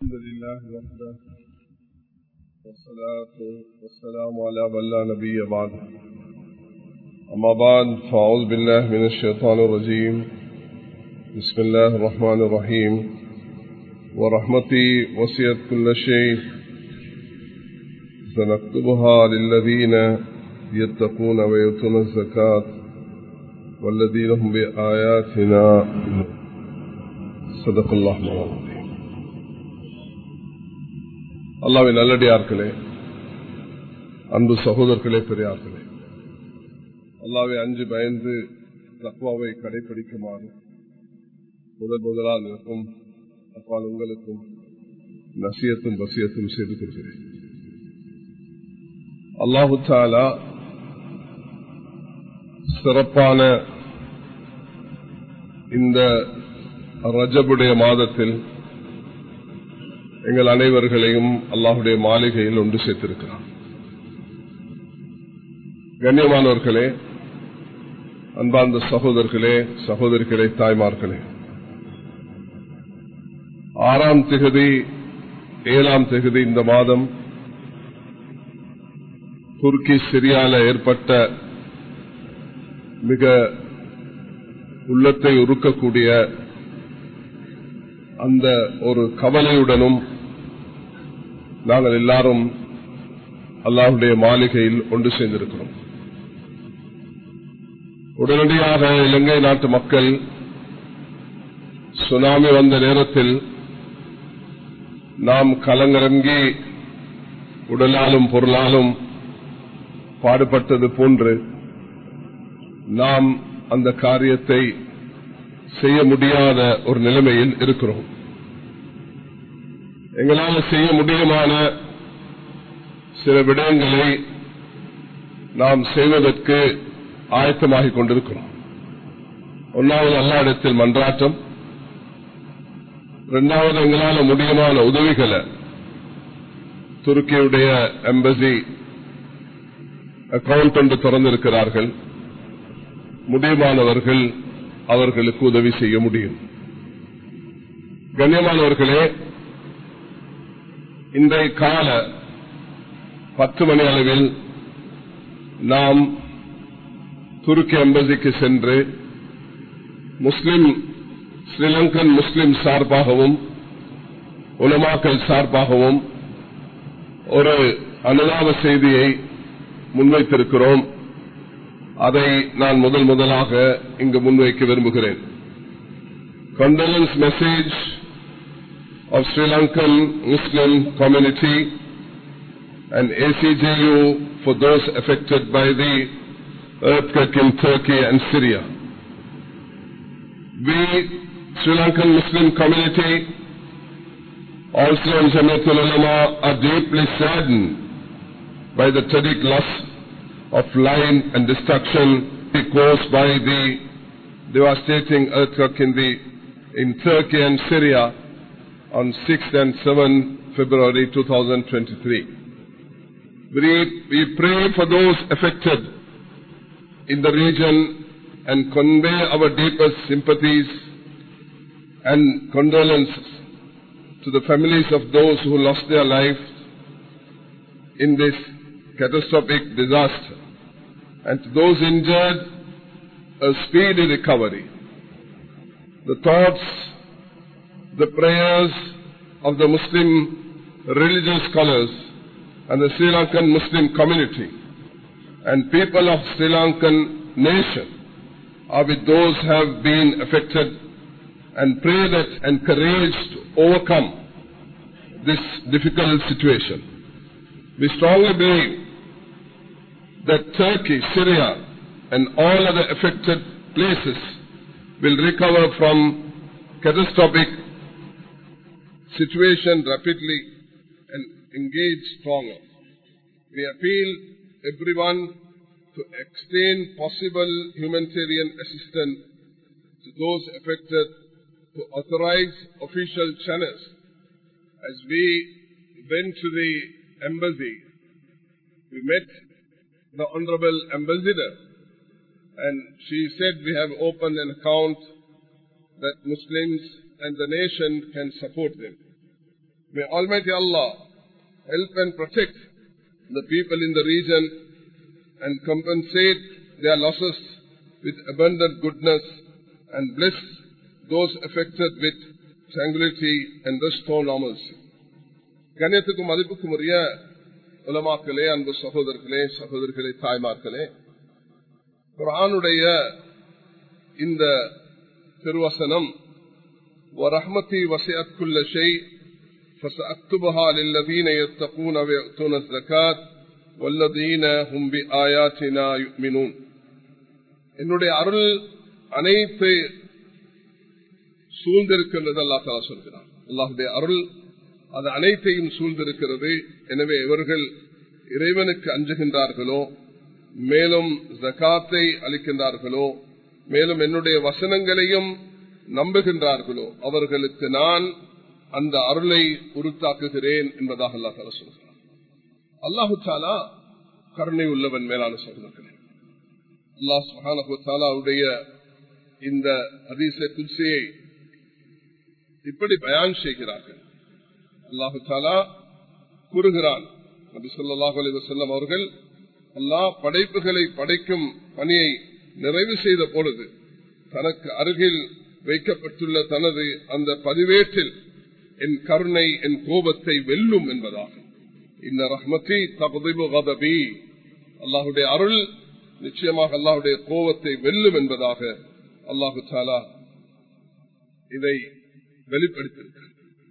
الحمد لله وحده والصلاة والسلام على من لا نبي بعد أما بعد فأعوذ بالله من الشيطان الرجيم بسم الله الرحمن الرحيم ورحمتي وسيت كل شيء سنكتبها للذين يتقون ويؤتون الزكاة والذين هم بآياتنا صدق الله مولانا அல்லாவின் நல்லடியார்களே அன்பு சகோதரர்களே பெரியார்களே அல்லாவை அஞ்சு பயந்து தத்வாவை கடைபிடிக்குமாறு முதல் முதலால் இருக்கும் அப்பால் உங்களுக்கும் நசியத்தும் வசியத்தும் செய்து கொள்கிறேன் அல்லாஹு தாலா சிறப்பான இந்த ரஜபுடைய மாதத்தில் எங்கள் அனைவர்களையும் அல்லாஹுடைய மாளிகையில் ஒன்று சேர்த்திருக்கிறார் கண்ணியமானவர்களே அன்பார்ந்த சகோதரர்களே சகோதரிகளே தாய்மார்களே ஆறாம் திகதி ஏழாம் திகதி இந்த மாதம் துருக்கி சிரியால ஏற்பட்ட மிக உள்ளத்தை உருக்கக்கூடிய அந்த ஒரு கவலையுடனும் நாங்கள் எல்லாரும் அல்லாஹுடைய மாளிகையில் ஒன்று சேர்ந்திருக்கிறோம் உடனடியாக இலங்கை நாட்டு மக்கள் சுனாமி வந்த நேரத்தில் நாம் கலங்கரங்கி உடலாலும் பொருளாலும் பாடுபட்டது போன்று நாம் அந்த காரியத்தை செய்ய முடியாத ஒரு நிலைமையில் இருக்கிறோம் எங்களால் செய்ய முடியுமான சில விடயங்களை நாம் செய்வதற்கு ஆயத்தமாகிக் கொண்டிருக்கிறோம் ஒன்றாவது எல்லா இடத்தில் மன்றாட்டம் இரண்டாவது எங்களால் முடியுமான உதவிகளை துருக்கியுடைய எம்பசி அக்கவுண்ட் ஒன்று திறந்திருக்கிறார்கள் முடியுமானவர்கள் அவர்களுக்கு உதவி செய்ய முடியும் கண்ணியமானவர்களே இன்றைய கால பத்து மணி அளவில் நாம் துருக்கி எம்பசிக்கு சென்று முஸ்லிம் ஸ்ரீலங்கன் முஸ்லிம் சார்பாகவும் உலமாக்கல் சார்பாகவும் ஒரு அனுதாப செய்தியை முன்வைத்திருக்கிறோம் அதை நான் முதல் முதலாக இங்கு முன்வைக்க விரும்புகிறேன் condolence message of Sri Lankan Muslim community and ACJU for those affected by the earthquake in Turkey and Syria. We, Sri Lankan Muslim community, also in Jamatul Ulama, are deeply saddened by the tragic loss of life and destruction caused by the devastating earthquake in, the, in Turkey and Syria on 6th and 7th February 2023. We, we pray for those affected in the region and convey our deepest sympathies and condolences to the families of those who lost their lives in this catastrophic disaster and to those injured a speedy recovery. The thoughts the prayers of the Muslim religious scholars and the Sri Lankan Muslim community and people of Sri Lankan nation are with those who have been affected and pray that and courage to overcome this difficult situation. We strongly believe that Turkey, Syria and all other affected places will recover from catastrophic situation rapidly and engage stronger. We appeal everyone to extend possible humanitarian assistance to those affected to authorize official channels. As we went to the embassy, we met the Honorable Ambassador and she said we have opened an account that Muslims and the nation can support them. May Almighty Allah help and protect the people in the region and compensate their losses with abundant goodness and bless those affected with tranquility and restore normalcy. கண்ணியத்துக்கும் மதிப்புக்கும் உரிய உலமாக்களே அன்பு சகோதரர்களே சகோதரிகளே தாய்மார்களே குரானுடைய இந்த திருவசனம் ورحمتي وسعت كل شيء فسأكتبها للذين يتقون ويؤتون الزكاة والذين هم بآياتنا يؤمنون என்னுடைய அருள் அனைத்து சூழ்ந்திருக்கின்றது அல்லா தாலா சொல்கிறார் அல்லாஹுடைய அருள் அது அனைத்தையும் சூழ்ந்திருக்கிறது எனவே இவர்கள் இறைவனுக்கு அஞ்சுகின்றார்களோ மேலும் ஜகாத்தை அளிக்கின்றார்களோ மேலும் என்னுடைய வசனங்களையும் நம்புகின்றார்களோ அவர்களுக்கு நான் அந்த அருளை உருத்தாக்குகிறேன் என்பதாக அல்லா தாலா சொல்கிறார் அல்லாஹு தாலா கருணை உள்ளவன் மேலான சகோதரர்களே அல்லாஹ் சுஹானுடைய இந்த அதிச குல்சியை இப்படி பயான் செய்கிறார்கள் அல்லாஹு தாலா கூறுகிறான் நபி சொல்லாஹு அலி வசல்லம் அவர்கள் அல்லாஹ் படைப்புகளை படைக்கும் பணியை நிறைவு செய்த பொழுது தனக்கு அருகில் வைக்கப்பட்டுள்ள தனது அந்த பதிவேற்றில் என் கருணை என் கோபத்தை வெல்லும் என்பதாக இந்த ரஹ்மதி தகுதிபு கதபி அல்லாஹுடைய அருள் நிச்சயமாக அல்லாஹுடைய கோபத்தை வெல்லும் என்பதாக அல்லாஹு தாலா இதை வெளிப்படுத்தியிருக்கிறார்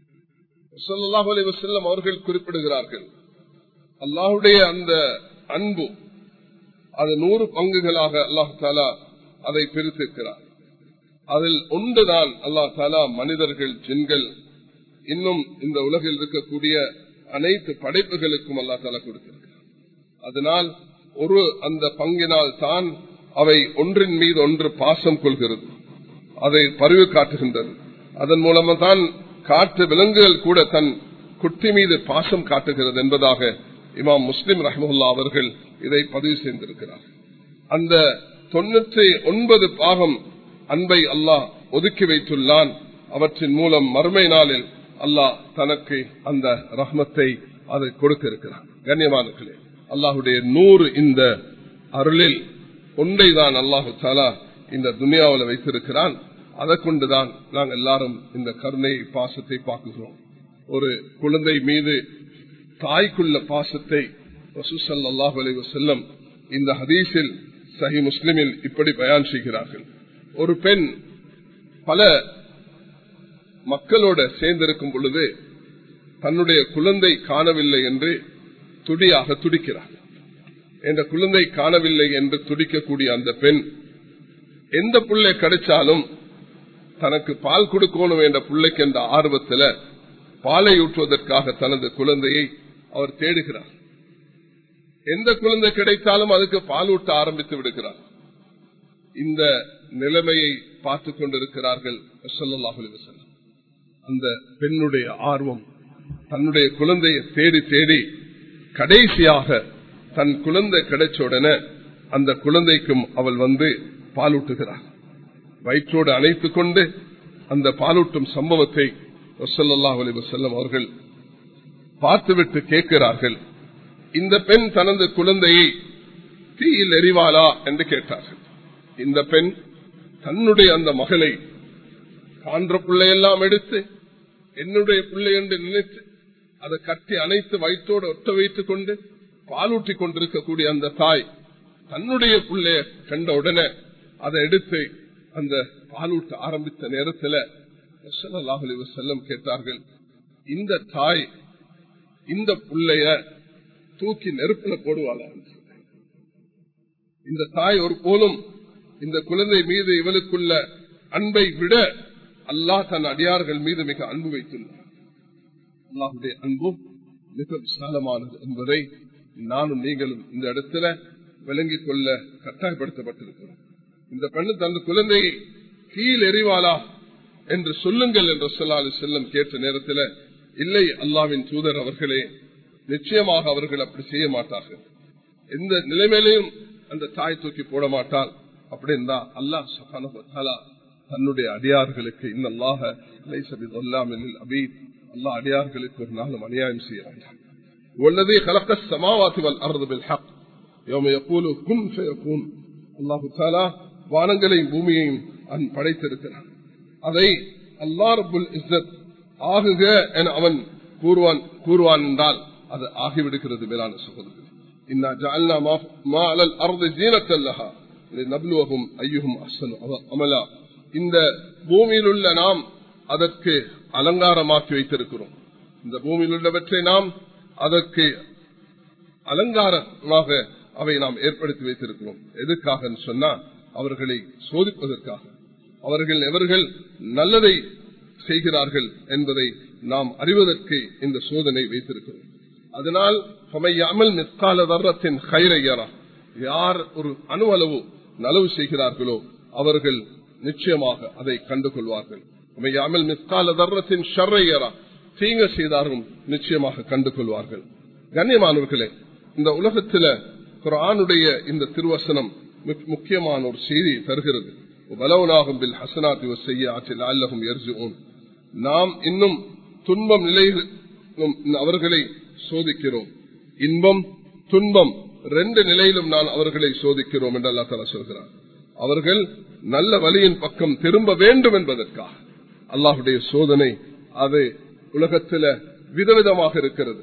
செல்லம் அவர்கள் குறிப்பிடுகிறார்கள் அல்லாஹுடைய அந்த அன்பு அது நூறு பங்குகளாக அல்லாஹு தாலா அதை பிரித்திருக்கிறார் அதில் ஒன்றுதான் அல்லா தாலா மனிதர்கள் ஜென்கள் இன்னும் இந்த உலகில் இருக்கக்கூடிய அனைத்து படைப்புகளுக்கும் அல்லா தாலா கொடுத்திருக்கிறார் அதனால் ஒரு அந்த பங்கினால் தான் அவை ஒன்றின் மீது ஒன்று பாசம் கொள்கிறது அதை பரிவு காட்டுகின்றது அதன் மூலமா தான் காட்டு விலங்குகள் கூட தன் குட்டி மீது பாசம் காட்டுகிறது என்பதாக இமாம் முஸ்லிம் ரஹமுல்லா அவர்கள் இதை பதிவு செய்திருக்கிறார் அந்த தொண்ணூற்றி ஒன்பது பாகம் அன்பை அல்லாஹ் ஒதுக்கி வைத்துள்ளான் அவற்றின் மூலம் மறுமை நாளில் அல்லாஹ் தனக்கு அந்த ரஹ்மத்தை அதை கொடுக்க இருக்கிறான் கண்ணியமானர்களே அல்லாஹுடைய நூறு இந்த அருளில் ஒன்றை தான் அல்லாஹு தாலா இந்த துனியாவில் வைத்திருக்கிறான் அதை கொண்டுதான் நாங்கள் எல்லாரும் இந்த கருணை பாசத்தை பார்க்குகிறோம் ஒரு குழந்தை மீது தாய்க்குள்ள பாசத்தை அல்லாஹ் செல்லம் இந்த ஹதீஸில் சஹி முஸ்லிமில் இப்படி பயான் செய்கிறார்கள் ஒரு பெண் பல மக்களோட சேர்ந்திருக்கும் பொழுது தன்னுடைய குழந்தை காணவில்லை என்று துடியாக துடிக்கிறார் என்ற குழந்தை காணவில்லை என்று துடிக்கக்கூடிய அந்த பெண் எந்த பிள்ளை கிடைச்சாலும் தனக்கு பால் கொடுக்கணும் என்ற பிள்ளைக்கு என்ற ஆர்வத்தில் பாலை ஊற்றுவதற்காக தனது குழந்தையை அவர் தேடுகிறார் எந்த குழந்தை கிடைத்தாலும் அதுக்கு பால் ஊட்ட ஆரம்பித்து விடுகிறார் இந்த நிலைமையை பார்த்து கொண்டிருக்கிறார்கள் அந்த பெண்ணுடைய ஆர்வம் தன்னுடைய குழந்தையை தேடி தேடி கடைசியாக தன் குழந்தை கிடைச்ச உடனே அந்த குழந்தைக்கும் அவள் வந்து பாலூட்டுகிறார் வயிற்றோடு அணைத்துக் கொண்டு அந்த பாலூட்டும் சம்பவத்தை வசல்லாஹ் அலி வசல்லம் அவர்கள் பார்த்துவிட்டு கேட்கிறார்கள் இந்த பெண் தனது குழந்தையை தீயில் எறிவாளா என்று கேட்டார்கள் இந்த பெண் தன்னுடைய அந்த மகளை காண்ற பிள்ளையெல்லாம் எடுத்து என்னுடைய பிள்ளை என்று நினைத்து அதை கட்டி அணைத்து வயிற்றோடு ஒட்ட வைத்துக் கொண்டு பாலூட்டி கொண்டிருக்கக்கூடிய அந்த தாய் தன்னுடைய பிள்ளைய கண்ட உடனே அதை எடுத்து அந்த பாலூட்ட ஆரம்பித்த நேரத்தில் செல்லம் கேட்டார்கள் இந்த தாய் இந்த பிள்ளைய தூக்கி நெருப்புல போடுவாளா இந்த தாய் ஒரு போலும் இந்த குழந்தை மீது இவளுக்குள்ள அன்பை விட அல்லாஹ் தன் அடியார்கள் மீது மிக அன்பு வைத்துள்ளார் அல்லாஹுடைய அன்பும் மிக விசாலமானது என்பதை நானும் நீங்களும் இந்த இடத்துல விளங்கிக் கொள்ள கட்டாயப்படுத்தப்பட்டிருக்கிறோம் இந்த பெண்ணு தன் குழந்தையை கீழ் எறிவாளா என்று சொல்லுங்கள் என்று சொல்லாது செல்லம் கேட்ட நேரத்தில் இல்லை அல்லாவின் தூதர் அவர்களே நிச்சயமாக அவர்கள் அப்படி செய்ய மாட்டார்கள் எந்த நிலைமையிலையும் அந்த தாய் தூக்கி போட மாட்டால் அப்படின்னா அல்லாஹ் சுகான தன்னுடைய அடியார்களுக்கு இன்னல்லாக அபீத் அல்லாஹ் அடியார்களுக்கு ஒரு நாளும் அநியாயம் செய்ய வேண்டாம் والذي خلق السماوات والارض بالحق يوم يقول كن فيكون அல்லாஹு தாலா வானங்களையும் பூமியையும் அவன் படைத்திருக்கிறான் அதை அல்லா ரபுல் இஸ்ஸத் ஆகுக என அவன் கூறுவான் கூறுவான் என்றால் அது ஆகிவிடுகிறது மேலான சகோதரர்கள் இன்னா ஜஅல்னா மா அலல் அர்து ஜீனத்தல் லஹா நப்லுவஹும் ஐயுஹும் அஹ்சனு அமலா இந்த பூமியில் உள்ள நாம் அதற்கு அலங்காரமாக்கி வைத்திருக்கிறோம் இந்த பூமியில் உள்ளவற்றை நாம் அதற்கு அலங்காரமாக அவை நாம் ஏற்படுத்தி வைத்திருக்கிறோம் எதுக்காக சொன்னா அவர்களை சோதிப்பதற்காக அவர்கள் எவர்கள் நல்லதை செய்கிறார்கள் என்பதை நாம் அறிவதற்கு இந்த சோதனை வைத்திருக்கிறோம் அதனால் அமல் நிற்கால வர்றத்தின் கைரையரா யார் ஒரு அணுவளவு நலவு செய்கிறார்களோ அவர்கள் நிச்சயமாக அதை கண்டுகொள்வார்கள் அமல் நிற்கால தர்றத்தின் ஷர்ரையரா தீங்க செய்தார்கள் நிச்சயமாக கண்டுகொள்வார்கள் கண்ணியமானவர்களே இந்த உலகத்தில குரானுடைய இந்த திருவசனம் முக்கியமான ஒரு செய்தி தருகிறது வலவனாகும் பில் ஹசனாத்தி செய்ய ஆற்றில் அல்லகும் எர்ஜுவோம் நாம் இன்னும் துன்பம் நிலையிலும் அவர்களை சோதிக்கிறோம் இன்பம் துன்பம் ரெண்டு நிலையிலும் நான் அவர்களை சோதிக்கிறோம் என்று அல்லா தலா சொல்கிறார் அவர்கள் நல்ல வழியின் பக்கம் திரும்ப வேண்டும் என்பதற்காக அல்லாஹுடைய சோதனை அது உலகத்தில விதவிதமாக இருக்கிறது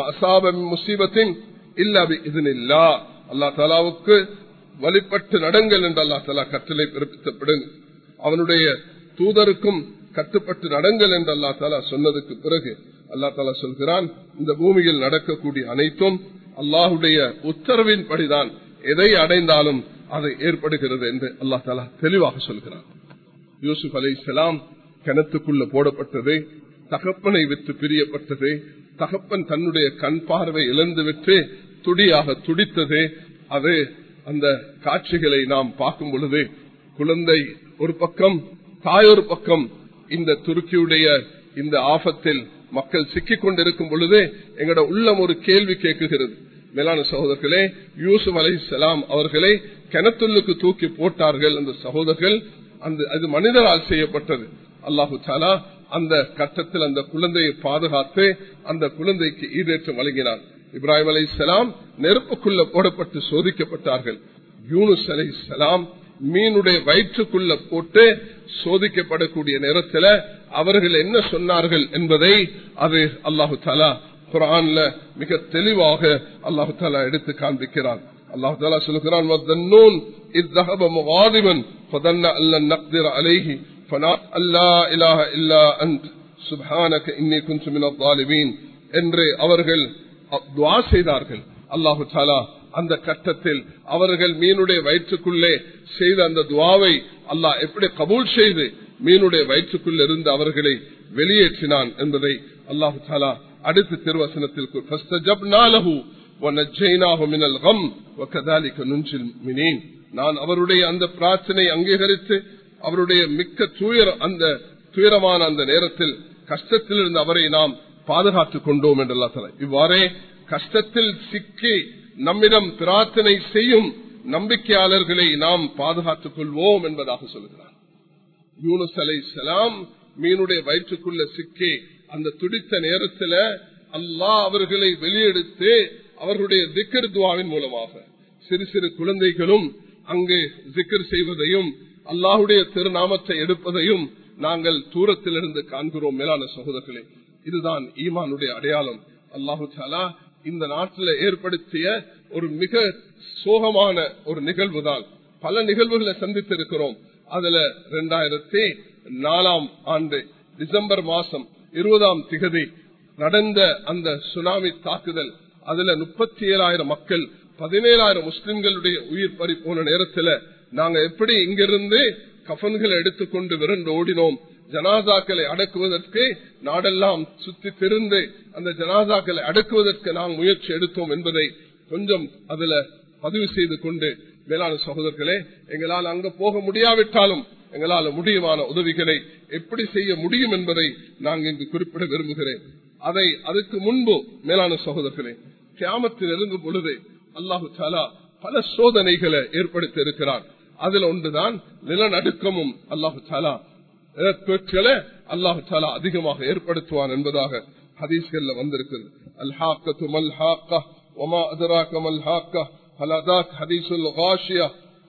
முசீபத்தின் இல்லாவி இதனில்லா அல்லா தலாவுக்கு வழிபட்டு நடங்கள் என்று அல்லா தலா கட்டளை பிறப்பித்தப்படுங்க அவனுடைய தூதருக்கும் கட்டுப்பட்டு நடங்கள் என்று அல்லா தாலா சொன்னதுக்கு பிறகு அல்லா தாலா சொல்கிறான் இந்த பூமியில் நடக்கக்கூடிய அனைத்தும் அல்லாஹுடைய உத்தரவின் படிதான் எதை அடைந்தாலும் அது ஏற்படுகிறது என்று அல்லா தாலா தெளிவாக சொல்கிறான் யூசுப் அலை இஸ்லாம் கிணத்துக்குள்ள போடப்பட்டது தகப்பனை விட்டு பிரியப்பட்டது தகப்பன் தன்னுடைய கண் பார்வை இழந்து விட்டு துடியாக துடித்தது அது அந்த காட்சிகளை நாம் பார்க்கும் பொழுது குழந்தை ஒரு பக்கம் தாயொரு பக்கம் இந்த துருக்கியுடைய இந்த ஆபத்தில் மக்கள் சிக்கிக் கொண்டிருக்கும் பொழுது எங்களோட உள்ளம் ஒரு கேள்வி கேட்குகிறது மேலான சகோதரர்களே யூசுப் அலை சலாம் அவர்களை கிணத்துள்ளுக்கு தூக்கி போட்டார்கள் அந்த சகோதரர்கள் அந்த அது மனிதரால் செய்யப்பட்டது அல்லாஹு சாலா அந்த கட்டத்தில் அந்த குழந்தையை பாதுகாத்து அந்த குழந்தைக்கு ஈடேற்றம் வழங்கினார் இப்ராஹிம் அலை சலாம் நெருப்புக்குள்ள போடப்பட்டு சோதிக்கப்பட்டார்கள் யூனுஸ் அலை சலாம் மீனுடைய வயிற்றுக்குள்ள போட்டு சோதிக்கப்படக்கூடிய நேரத்தில் அவர்கள் என்ன சொன்னார்கள் என்பதை அது அல்லாஹு தாலா குரான்ல மிக தெளிவாக அல்லாஹு தாலா எடுத்து காண்பிக்கிறான் அல்லாஹு தாலா சொல்லுகிறான் فظن أن لن نقدر عليه فنات لا إله إلا أنت سبحانك إني كنت من الظالمين என்று அவர்கள் துவா செய்தார்கள் அல்லாஹு தாலா அந்த கட்டத்தில் அவர்கள் மீனுடைய வயிற்றுக்குள்ளே செய்த அந்த துவாவை அல்லாஹ் எப்படி கபூல் செய்து மீனுடைய வயிற்றுக்குள் இருந்து அவர்களை வெளியேற்றினான் என்பதை அல்லாஹு தாலா அடுத்த திருவசனத்தில் நான் அவருடைய அந்த பிரார்த்தனை அங்கீகரித்து அவருடைய மிக்க துயர் அந்த துயரமான அந்த நேரத்தில் கஷ்டத்தில் இருந்து அவரை நாம் பாதுகாத்துக் கொண்டோம் என்று தலை இவ்வாறே கஷ்டத்தில் சிக்கி நம்மிடம் பிரார்த்தனை செய்யும் நம்பிக்கையாளர்களை நாம் பாதுகாத்துக் கொள்வோம் என்பதாக சொல்கிறார் யூனுஸ் அலை சலாம் மீனுடைய வயிற்றுக்குள்ள சிக்கி அந்த துடித்த நேரத்தில் அல்லாஹ் அவர்களை வெளியெடுத்து அவர்களுடைய திக்கர் துவாவின் மூலமாக சிறு சிறு குழந்தைகளும் அங்கு ஜிக்கர் செய்வதையும் அல்லாஹுடைய திருநாமத்தை எடுப்பதையும் நாங்கள் தூரத்திலிருந்து காண்கிறோம் மேலான சகோதரர்களே இதுதான் ஈமானுடைய அடையாளம் அல்லாஹு சாலா இந்த நாட்டில் ஏற்படுத்திய ஒரு மிக சோகமான ஒரு நிகழ்வு தான் பல நிகழ்வுகளை சந்தித்திருக்கிறோம் அதுல இரண்டாயிரத்தி நாலாம் ஆண்டு டிசம்பர் மாசம் இருபதாம் திகதி நடந்த அந்த சுனாமி தாக்குதல் அதுல முப்பத்தி ஏழாயிரம் மக்கள் பதினேழாயிரம் முஸ்லிம்களுடைய உயிர் பறி போன நேரத்தில் நாங்க எப்படி இங்கிருந்து கஃன்களை எடுத்துக்கொண்டு விரண்டு ஓடினோம் ஜனாதாக்களை அடக்குவதற்கு நாடெல்லாம் சுத்தி திருந்து அந்த ஜனாதாக்களை அடக்குவதற்கு நாம் முயற்சி எடுத்தோம் என்பதை கொஞ்சம் அதுல பதிவு செய்து கொண்டு மேலான சகோதரர்களே எங்களால் அங்க போக முடியாவிட்டாலும் எங்களால் முடியுமான உதவிகளை எப்படி செய்ய முடியும் என்பதை நாங்கள் இங்கு குறிப்பிட விரும்புகிறேன் அதை அதுக்கு முன்பு மேலான சகோதரர்களே கியாமத்தில் நெருங்கும் பொழுது அல்லாஹு சாலா பல சோதனைகளை ஏற்படுத்தி இருக்கிறார் அதுல ஒன்றுதான் நிலநடுக்கமும் அல்லாஹு சாலா பேச்சுகளை அல்லாஹு தாலா அதிகமாக ஏற்படுத்துவான் என்பதாக ஹதீஸ்கள்ல வந்திருக்கிறது அல்ஹாக்கத்து மல்ஹாக்கா ஒமா அதராக்க மல்ஹாக்கா ஹலதாத் ஹதீசுல் காஷியா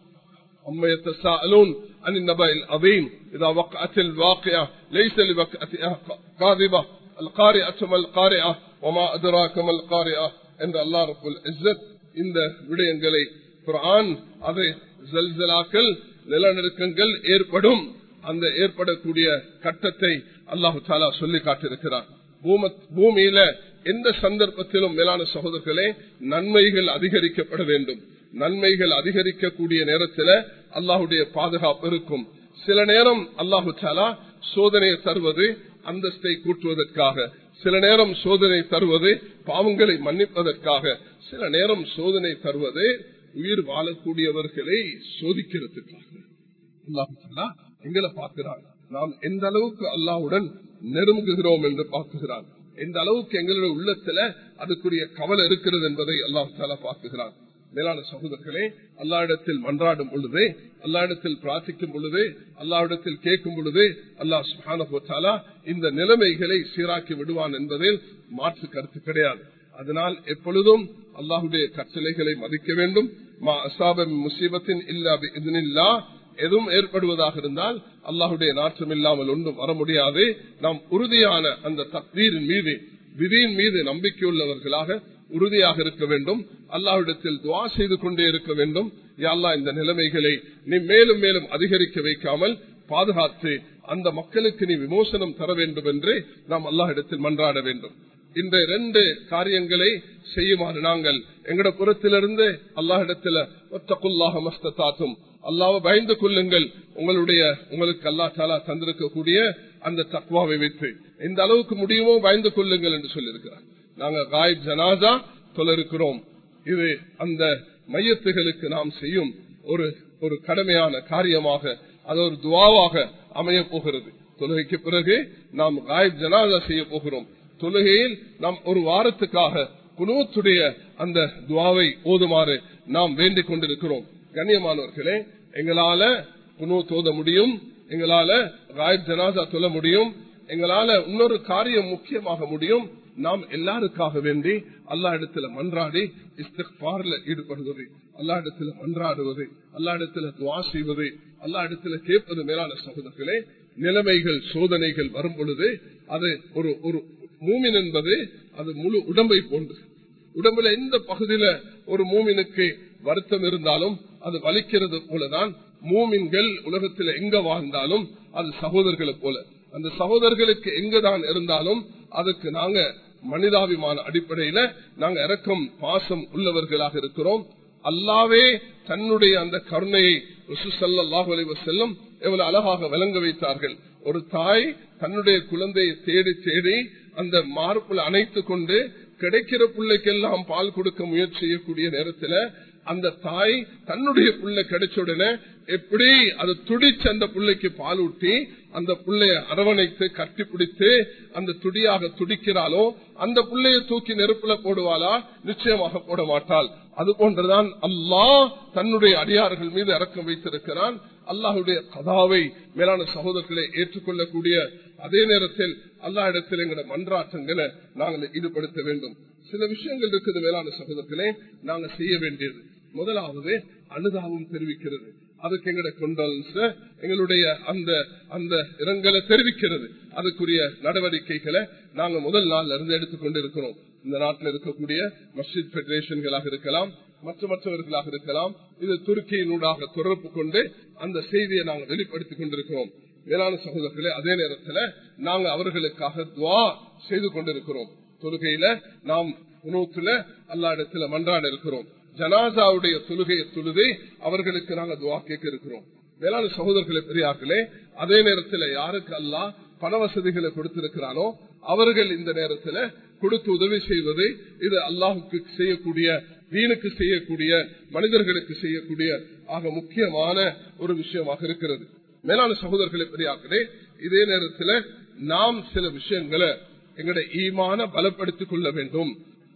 أما يتساءلون عن النبأ العظيم إذا وقعت الواقعة ليس لوقعتها كاذبة القارئة ما القارئة وما أدراك ما القارئة عند الله رب العزة இந்த விடயங்களை குரான் அதை ஜல்சலாக்கள் நிலநடுக்கங்கள் ஏற்படும் அந்த ஏற்படக்கூடிய கட்டத்தை அல்லாஹு தாலா சொல்லி காட்டிருக்கிறார் பூமியில எந்த சந்தர்ப்பத்திலும் மேலான சகோதரர்களே நன்மைகள் அதிகரிக்கப்பட வேண்டும் நன்மைகள் அதிகரிக்கக்கூடிய நேரத்தில் அல்லாஹுடைய பாதுகாப்பு இருக்கும் சில நேரம் அல்லாஹு தாலா சோதனையை தருவது அந்தஸ்தை கூட்டுவதற்காக சில நேரம் சோதனை தருவது பாவங்களை மன்னிப்பதற்காக சில நேரம் சோதனை தருவது உயிர் வாழக்கூடியவர்களை சோதிக்கிறதுக்காக அல்லாஹு தாலா எங்களை பார்க்கிறார் நாம் எந்த அளவுக்கு அல்லாவுடன் நெருங்குகிறோம் என்று பார்க்குகிறார் எந்த அளவுக்கு எங்களுடைய உள்ளத்துல அதுக்குரிய கவலை இருக்கிறது என்பதை அல்லாஹு தாலா பார்க்குகிறார் மேலான சகோதரர்களே அல்லாவிடத்தில் மன்றாடும் பொழுது அல்லாவிடத்தில் பிரார்த்திக்கும் பொழுது அல்லாவிடத்தில் கேட்கும் பொழுது அல்லாஹ் சுஹானா இந்த நிலைமைகளை சீராக்கி விடுவான் என்பதில் மாற்று கருத்து கிடையாது அதனால் எப்பொழுதும் அல்லாஹுடைய கட்டளைகளை மதிக்க வேண்டும் மா அசாப முசீபத்தின் இல்லா எதுவும் ஏற்படுவதாக இருந்தால் அல்லாஹுடைய நாற்றம் இல்லாமல் ஒன்றும் வர முடியாது நாம் உறுதியான அந்த தக்தீரின் மீது விதியின் மீது நம்பிக்கையுள்ளவர்களாக உறுதியாக இருக்க வேண்டும் அல்லாஹ்விடத்தில் துவா செய்து கொண்டே இருக்க வேண்டும் யாழ்லா இந்த நிலைமைகளை நீ மேலும் மேலும் அதிகரிக்க வைக்காமல் பாதுகாத்து அந்த மக்களுக்கு நீ விமோசனம் தர வேண்டும் என்று நாம் அல்லாஹிடத்தில் மன்றாட வேண்டும் இந்த இரண்டு காரியங்களை செய்யுமாறு நாங்கள் எங்கட புறத்திலிருந்து அல்லாஹிடத்துல ஒத்தக்குல்லாக மஸ்தாத்தும் அல்லாவை பயந்து கொள்ளுங்கள் உங்களுடைய உங்களுக்கு அல்லா தாலா தந்திருக்கக்கூடிய அந்த தக்குவாவை வைத்து எந்த அளவுக்கு முடியுமோ பயந்து கொள்ளுங்கள் என்று சொல்லியிருக்கிறார் நாங்க காயிப் ஜனாதா தொழிருக்கிறோம் இது அந்த மையத்துகளுக்கு நாம் செய்யும் ஒரு ஒரு கடமையான காரியமாக அது ஒரு துவாவாக அமைய போகிறது தொழுகைக்கு பிறகு நாம் காயிப் ஜனாதா செய்ய போகிறோம் தொழுகையில் நாம் ஒரு வாரத்துக்காக குணுவத்துடைய அந்த துவாவை ஓதுமாறு நாம் வேண்டிக் கொண்டிருக்கிறோம் கண்ணியமானவர்களே எங்களால குணு தோத முடியும் எங்களால காயிப் ஜனாதா தொழ முடியும் எங்களால இன்னொரு காரியம் முக்கியமாக முடியும் நாம் எல்லாருக்காக வேண்டி அல்லா இடத்துல மன்றாடி இஸ்திஃபார்ல ஈடுபடுவது அல்லா இடத்துல மன்றாடுவது அல்லா இடத்துல துவா செய்வது அல்லா இடத்துல கேட்பது மேலான சகோதரர்களே நிலைமைகள் சோதனைகள் வரும் பொழுது அது ஒரு ஒரு மூமின் என்பது அது முழு உடம்பை போன்று உடம்புல எந்த பகுதியில ஒரு மூமினுக்கு வருத்தம் இருந்தாலும் அது வலிக்கிறது போலதான் மூமின்கள் உலகத்தில் எங்க வாழ்ந்தாலும் அது சகோதரர்களை போல அந்த சகோதரர்களுக்கு எங்கதான் இருந்தாலும் அதுக்கு நாங்க மனிதாபிமான அடிப்படையில நாங்க இறக்கம் பாசம் உள்ளவர்களாக இருக்கிறோம் அல்லாவே தன்னுடைய அந்த கருணையை செல்லும் எவ்வளவு அழகாக விளங்க வைத்தார்கள் ஒரு தாய் தன்னுடைய குழந்தையை தேடி தேடி அந்த மார்புல அணைத்து கொண்டு கிடைக்கிற பிள்ளைக்கெல்லாம் பால் கொடுக்க முயற்சி செய்யக்கூடிய நேரத்துல அந்த தாய் தன்னுடைய புள்ள கிடைச்ச உடனே எப்படி அது துடிச்சு அந்த பிள்ளைக்கு பால் ஊட்டி அந்த பிள்ளைய அரவணைத்து கட்டி பிடித்து அந்த துடியாக துடிக்கிறாளோ அந்த பிள்ளைய தூக்கி நெருப்புல போடுவாளா நிச்சயமாக போட மாட்டாள் அது போன்றுதான் அல்லாஹ் தன்னுடைய அடியார்கள் மீது இறக்கம் வைத்திருக்கிறான் அல்லாஹுடைய கதாவை மேலான சகோதரர்களை ஏற்றுக்கொள்ளக்கூடிய அதே நேரத்தில் அல்லா இடத்தில் எங்களோட மன்றாட்டங்களை நாங்கள் ஈடுபடுத்த வேண்டும் சில விஷயங்கள் இருக்குது மேலான சகோதரர்களே நாங்க செய்ய வேண்டியது முதலாவது அனுதாபம் தெரிவிக்கிறது அதுக்கு எங்களுடைய கொண்டல்ஸ் எங்களுடைய அந்த அந்த இரங்கலை தெரிவிக்கிறது அதுக்குரிய நடவடிக்கைகளை நாங்க முதல் நாள்ல இருந்து எடுத்துக்கொண்டு இருக்கிறோம் இந்த நாட்டில் இருக்கக்கூடிய மஸ்ஜித் பெடரேஷன்களாக இருக்கலாம் மற்ற மற்றவர்களாக இருக்கலாம் இது துருக்கியினூடாக தொடர்பு கொண்டு அந்த செய்தியை நாங்கள் வெளிப்படுத்திக் கொண்டிருக்கிறோம் மேலான சகோதரர்களே அதே நேரத்தில் நாங்க அவர்களுக்காக துவா செய்து கொண்டிருக்கிறோம் தொழுகையில நாம் உணவுல அல்லா இடத்துல மன்றாட இருக்கிறோம் ஜனாசாவுடைய தொழுகையை தொழுது அவர்களுக்கு நாங்க துவா கேட்க இருக்கிறோம் மேலான சகோதரர்களை பெரியார்களே அதே நேரத்தில் யாருக்கு அல்லா பண வசதிகளை கொடுத்திருக்கிறானோ அவர்கள் இந்த நேரத்தில் கொடுத்து உதவி செய்வது இது அல்லாஹுக்கு செய்யக்கூடிய வீணுக்கு செய்யக்கூடிய மனிதர்களுக்கு செய்யக்கூடிய ஆக முக்கியமான ஒரு விஷயமாக இருக்கிறது மேலான சகோதரர்களை பெரியார்களே இதே நேரத்தில் நாம் சில விஷயங்களை எங்களுடைய ஈமான பலப்படுத்திக் கொள்ள வேண்டும்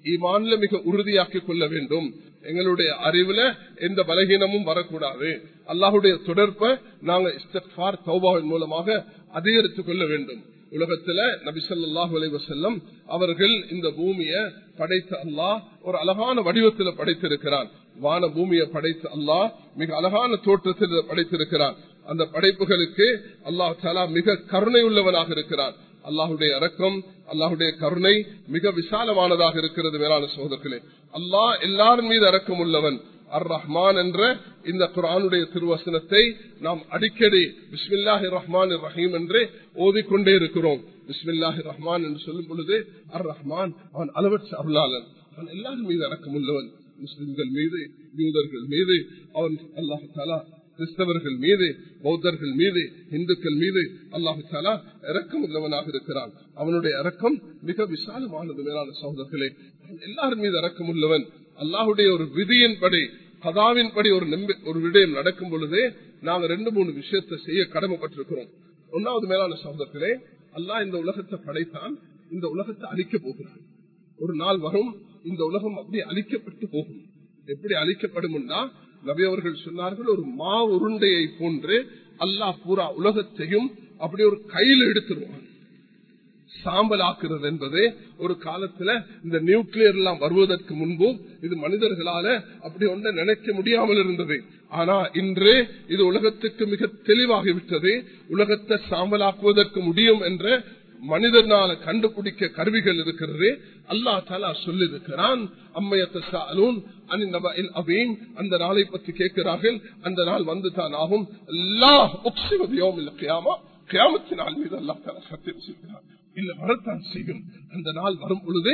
ஈமான்ல மிக உறுதியாக்கிக் கொள்ள வேண்டும் எங்களுடைய அறிவுல எந்த பலகீனமும் வரக்கூடாது அல்லாஹுடைய தொடர்பை நாங்க இஸ்தார் தௌபாவின் மூலமாக அதிகரித்துக் கொள்ள வேண்டும் உலகத்துல நபிசல்லாஹு அலைவசல்லம் அவர்கள் இந்த பூமியை படைத்த அல்லாஹ் ஒரு அழகான வடிவத்தில் படைத்திருக்கிறான் வான பூமியை படைத்த அல்லாஹ் மிக அழகான தோற்றத்தில் படைத்திருக்கிறான் அந்த படைப்புகளுக்கு அல்லாஹ் தாலா மிக கருணை உள்ளவனாக இருக்கிறான் அல்லாஹுடைய இறக்கம் அல்லாஹுடைய கருணை மிக விசாலமானதாக இருக்கிறது மேலான சோதர்களே அல்லாஹ் எல்லாரும் மீது இறக்கம் உள்ளவன் அர் ரஹ்மான் என்ற இந்த குரானுடைய திருவசனத்தை நாம் அடிக்கடி பிஸ்மில்லாஹி ரஹ்மான் ரஹீம் என்று ஓதிக்கொண்டே இருக்கிறோம் பிஸ்மில்லாஹி ரஹ்மான் என்று சொல்லும் பொழுது அர் ரஹ்மான் அவன் அளவற்ற அருளாளன் அவன் எல்லாரும் மீது இறக்கம் உள்ளவன் முஸ்லிம்கள் மீது யூதர்கள் மீது அவன் அல்லாஹு தாலா கிறிஸ்தவர்கள் மீது பௌத்தர்கள் மீது இந்துக்கள் மீது அல்லாஹு தாலா இறக்கம் உள்ளவனாக இருக்கிறான் அவனுடைய இறக்கம் மிக விசாலமானது மேலான சகோதரர்களே எல்லாரும் மீது இறக்கம் உள்ளவன் அல்லாஹுடைய ஒரு விதியின்படி கதாவின்படி ஒரு ஒரு விடயம் நடக்கும் பொழுதே நாங்க ரெண்டு மூணு விஷயத்தை செய்ய கடமைப்பட்டிருக்கிறோம் ஒன்னாவது மேலான சகோதரர்களே அல்லாஹ் இந்த உலகத்தை படைத்தான் இந்த உலகத்தை அழிக்க போகிறான் ஒரு நாள் வரும் இந்த உலகம் அப்படி அழிக்கப்பட்டு போகும் எப்படி அழிக்கப்படும்னா நபி அவர்கள் சொன்னார்கள் ஒரு மா உருண்டையை போன்று அல்லாஹ் பூரா உலகத்தையும் அப்படி ஒரு கையில் எடுத்துருவான் சாம்பல் ஆக்குறது என்பது ஒரு காலத்துல இந்த நியூக்ளியர் எல்லாம் வருவதற்கு முன்பு இது மனிதர்களால அப்படி ஒன்றை நினைக்க முடியாமல் இருந்தது ஆனா இன்று இது உலகத்துக்கு மிக தெளிவாகிவிட்டது உலகத்தை சாம்பலாக்குவதற்கு முடியும் என்ற மனிதனால கண்டுபிடிக்க கருவிகள் இருக்கிறது அல்லா தாலா சொல்லிருக்கிறான் அந்த நாளை பற்றி கேட்கிறார்கள் அந்த நாள் வந்துதான் ஆகும் கியாமத்தினால் மீது அல்லா தாலா சத்தியம் செய்கிறார் இல்ல வரத்தான் செய்யும் அந்த நாள் வரும் பொழுது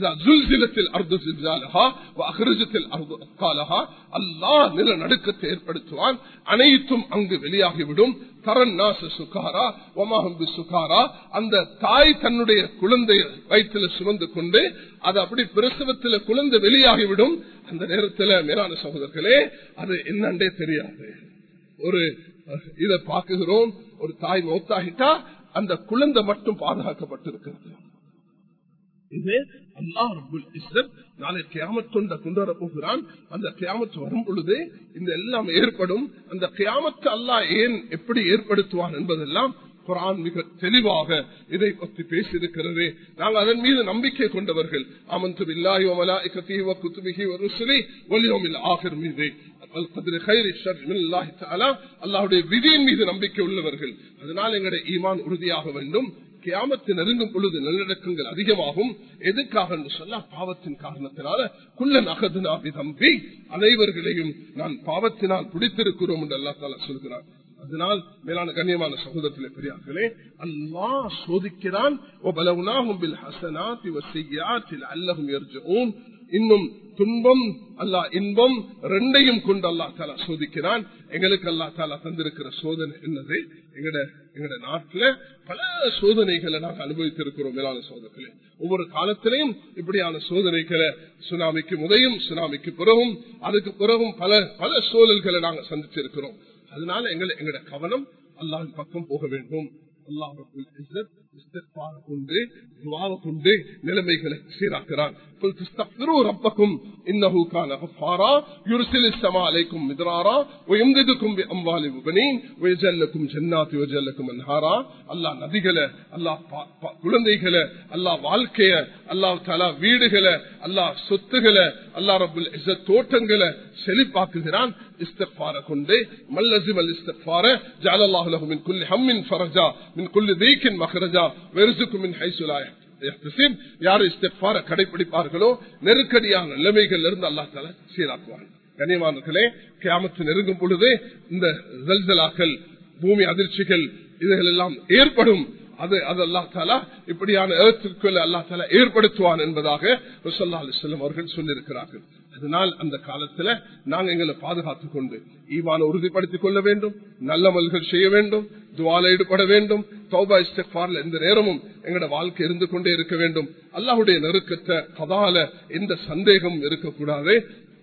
அல்லா நில நடுக்கத்தை ஏற்படுத்துவான் அனைத்தும் அங்கு வெளியாகிவிடும் சுகாரா ஒமாஹம்பி சுகாரா அந்த தாய் தன்னுடைய குழந்தைய வயிற்றுல சுமந்து கொண்டு அது அப்படி பிரசவத்தில் குழந்தை வெளியாகிவிடும் அந்த நேரத்தில் மேலான சகோதரர்களே அது என்னண்டே தெரியாது ஒரு இதை பார்க்குகிறோம் ஒரு தாய் மௌத்தாகிட்டா அந்த குழந்தை மட்டும் பாதுகாக்கப்பட்டிருக்கிறது இது அல்லாஹ் நாளை கியாமத்தொண்ட கொண்டு வர போகிறான் அந்த கியாமத்து வரும் பொழுது இந்த எல்லாம் ஏற்படும் அந்த கியாமத்து அல்லாஹ் ஏன் எப்படி ஏற்படுத்துவான் என்பதெல்லாம் குரான் மிக தெளிவாக இதை பற்றி பேசியிருக்கிறது நாங்கள் அதன் மீது நம்பிக்கை கொண்டவர்கள் அமந்து இல்லாஹி வமலாஇகத்திஹி வகுத்துபிஹி வருசுலி வலியோமில் ஆகிர் மீது அல்லாஹுடைய விதியின் மீது நம்பிக்கை உள்ளவர்கள் அதனால் எங்களுடைய ஈமான் உறுதியாக வேண்டும் கியாமத்து நெருங்கும் பொழுது நல்லடக்கங்கள் அதிகமாகும் எதுக்காக சொல்ல பாவத்தின் காரணத்தினால குள்ள நகது நாபி தம்பி அனைவர்களையும் நான் பாவத்தினால் பிடித்திருக்கிறோம் என்று அல்லா தாலா சொல்கிறார் அதனால் மேலான கண்ணியமான சகோதரத்திலே பெரியார்களே அல்லா சோதிக்கிறான் இன்னும் துன்பம் அல்லா இன்பம் ரெண்டையும் கொண்டு அல்லா தாலா சோதிக்கிறான் எங்களுக்கு அல்லா தாலா தந்திருக்கிற சோதனை என்னது எங்கட எங்கட நாட்டுல பல சோதனைகளை நாங்கள் அனுபவித்திருக்கிறோம் மேலான சோதனைகளே ஒவ்வொரு காலத்திலையும் இப்படியான சோதனைகளை சுனாமிக்கு முதையும் சுனாமிக்கு பிறகும் அதுக்கு பிறகும் பல பல சூழல்களை நாங்கள் சந்திச்சிருக்கிறோம் அதனால எங்களை எங்களோட கவனம் அல்லாஹின் பக்கம் போக வேண்டும் கொண்டு கொண்டு நிலைமைகளை சீராக்கிறான் ربكم انه كان غفارا يرسل السماء عليكم مدرارا ويمددكم باموال وبنين ويجعل لكم جنات ويجعل لكم انهارا الله நதிகளை அல்லாஹ் குழந்தைகளை அல்லாஹ் வாழ்க்கைய அல்லாஹ் தலா வீடுகளை அல்லாஹ் சொத்துகளை அல்லாஹ் ரபுல் தோட்டங்களை செழிப்பாக்குகிறான் இஸ்தஃபார கொண்டு மல்லசிம் அல் இஸ்தஃபார ஜாலல்லாஹு லஹு மின் குல்லி ஹம்மின் ஃபரஜா மின் குல்லி தீக்கின் மஹரஜா வெர்சுக்கு மின் ஹைசுலாய யார் இஸ்தஃபார கடைபிடிப்பார்களோ நெருக்கடியான நிலைமைகள் இருந்து அல்லாஹ் தால சீராக்குவாங்க கனியமானர்களே கியாமத்து நெருங்கும் பொழுது இந்த ஜல்சலாக்கள் பூமி அதிர்ச்சிகள் இதுகள் எல்லாம் ஏற்படும் அது அது அல்லா தாலா இப்படியான ஏற்றுக்களை அல்லா தாலா ஏற்படுத்துவான் என்பதாக ருசல்லா அலிஸ்லம் அவர்கள் சொல்லியிருக்கிறார்கள் அதனால் அந்த காலத்துல நாங்க எங்களை பாதுகாத்துக் கொண்டு ஈவான உறுதிப்படுத்திக் கொள்ள வேண்டும் நல்ல மல்கள் செய்ய வேண்டும் துவால ஈடுபட வேண்டும் தௌபா இஸ்டெஃபார்ல எந்த நேரமும் எங்களோட வாழ்க்கை இருந்து கொண்டே இருக்க வேண்டும் அல்லாஹுடைய நெருக்கத்தை கதால எந்த சந்தேகமும் இருக்கக்கூடாது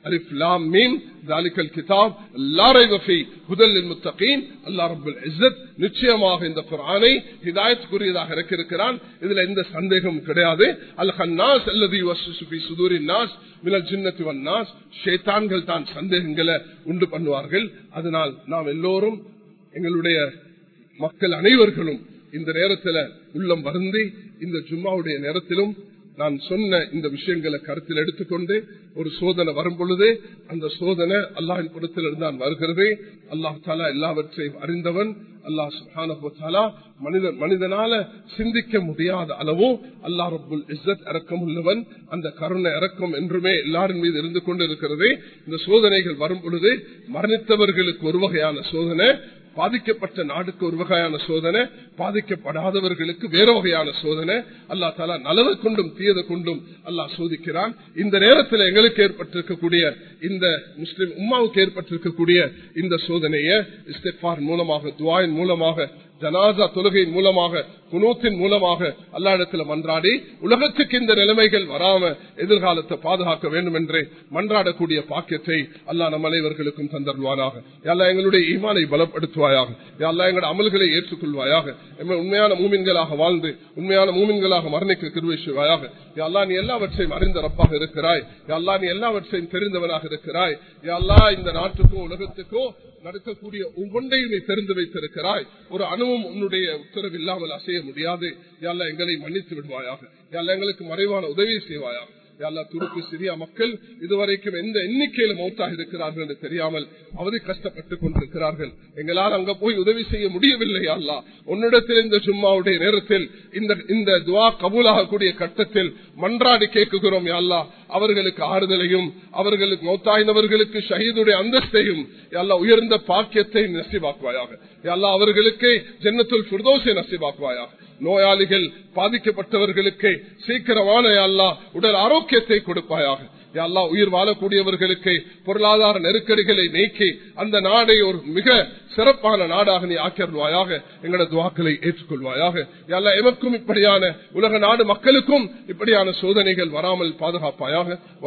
அலிஃப் லாம் மீம் தாலிகல் கிதாப் லாரை வஃபி ஹுதல் முத்தகீன் அல்லா ரபுல் இஸ்ஸத் நிச்சயமாக இந்த குரானை ஹிதாயத்துக்குரியதாக இறக்கியிருக்கிறான் இதுல எந்த சந்தேகமும் கிடையாது அல் ஹன்னாஸ் அல்லது வசுபி சுதூரின் நாஸ் மினல் ஜின்னத்து வன் நாஸ் ஷேத்தான்கள் தான் சந்தேகங்களை உண்டு பண்ணுவார்கள் அதனால் நாம் எல்லோரும் எங்களுடைய மக்கள் அனைவர்களும் இந்த நேரத்தில் உள்ளம் வருந்தி இந்த ஜும்மாவுடைய நேரத்திலும் நான் சொன்ன இந்த விஷயங்களை கருத்தில் எடுத்துக்கொண்டு ஒரு சோதனை வரும் பொழுது அந்த சோதனை அல்லாஹின் புறத்தில் தான் வருகிறது அல்லாஹ் தாலா எல்லாவற்றையும் அறிந்தவன் அல்லாஹ் சுஹானா மனித மனிதனால சிந்திக்க முடியாத அளவு அல்லா ரபுல் இஸ்ஸத் இறக்கம் உள்ளவன் அந்த கருணை இறக்கம் என்றுமே எல்லாரின் மீது இருந்து கொண்டு இருக்கிறது இந்த சோதனைகள் வரும் பொழுது மரணித்தவர்களுக்கு ஒரு வகையான சோதனை பாதிக்கப்பட்ட நாடுக்கு ஒரு வகையான சோதனை பாதிக்கப்படாதவர்களுக்கு வேற வகையான சோதனை அல்லா தாலா நலவை கொண்டும் தீயதை கொண்டும் அல்லாஹ் சோதிக்கிறான் இந்த நேரத்தில் எங்களுக்கு ஏற்பட்டிருக்கக்கூடிய இந்த முஸ்லிம் உம்மாவுக்கு ஏற்பட்டிருக்கக்கூடிய இந்த சோதனையை இஸ்திஃபார் மூலமாக துவாயின் மூலமாக ஜனாசா தொழுகையின் மூலமாக குனூத்தின் மூலமாக அல்லா இடத்துல மன்றாடி உலகத்துக்கு இந்த நிலைமைகள் வராம எதிர்காலத்தை பாதுகாக்க வேண்டும் என்று மன்றாடக்கூடிய பாக்கியத்தை அல்லா நம் அனைவர்களுக்கும் தந்தருவானாக எல்லா எங்களுடைய ஈமானை பலப்படுத்துவாயாக எல்லா எங்களுடைய அமல்களை ஏற்றுக்கொள்வாயாக உண்மையான மூமின்களாக வாழ்ந்து உண்மையான மூமின்களாக மரணிக்க கிருவேசுவாயாக எல்லா நீ எல்லாவற்றையும் அறிந்த ரப்பாக இருக்கிறாய் எல்லா நீ எல்லாவற்றையும் தெரிந்தவனாக இருக்கிறாய் எல்லா இந்த நாட்டுக்கும் உலகத்துக்கும் நடக்கக்கூடிய ஒவ்வொன்றையும் நீ தெரிந்து வைத்திருக்கிறாய் ஒரு அணுவும் உன்னுடைய உத்தரவு இல்லாமல் அசைய முடியாது யாழ்லா எங்களை மன்னித்து விடுவாயாக யாழ்லா எங்களுக்கு மறைவான உதவி செய்வாயாக யாழ்லா துருப்பு சிரியா மக்கள் இதுவரைக்கும் எந்த எண்ணிக்கையில மௌத்தாக இருக்கிறார்கள் என்று தெரியாமல் அவதி கஷ்டப்பட்டுக் கொண்டிருக்கிறார்கள் எங்களால் அங்க போய் உதவி செய்ய முடியவில்லை அல்லா உன்னிடத்தில் இந்த ஜும்மாவுடைய நேரத்தில் இந்த இந்த துவா கபூலாகக்கூடிய கட்டத்தில் மன்றாடி கேட்குகிறோம் யாழ்லா அவர்களுக்கு ஆறுதலையும் அவர்களுக்கு மௌத்தாய்ந்தவர்களுக்கு ஷஹீதுடைய அந்தஸ்தையும் எல்லா உயர்ந்த பாக்கியத்தை நசிவாக்குவாயாக எல்லா அவர்களுக்கு ஜென்னத்துல் சுர்தோசை நசிவாக்குவாயாக நோயாளிகள் பாதிக்கப்பட்டவர்களுக்கு சீக்கிரமான அல்லா உடல் ஆரோக்கியத்தை கொடுப்பாயாக அல்லா உயிர் வாழக்கூடியவர்களுக்கு பொருளாதார நெருக்கடிகளை நீக்கி அந்த நாடை ஒரு மிக சிறப்பான நாடாக நீ ஆக்கிடுவாயாக எங்களோட துவாக்களை ஏற்றுக்கொள்வாயாக எல்லா எமக்கும் இப்படியான உலக நாடு மக்களுக்கும் இப்படியான சோதனைகள் வராமல் பாதுகாப்பாயாக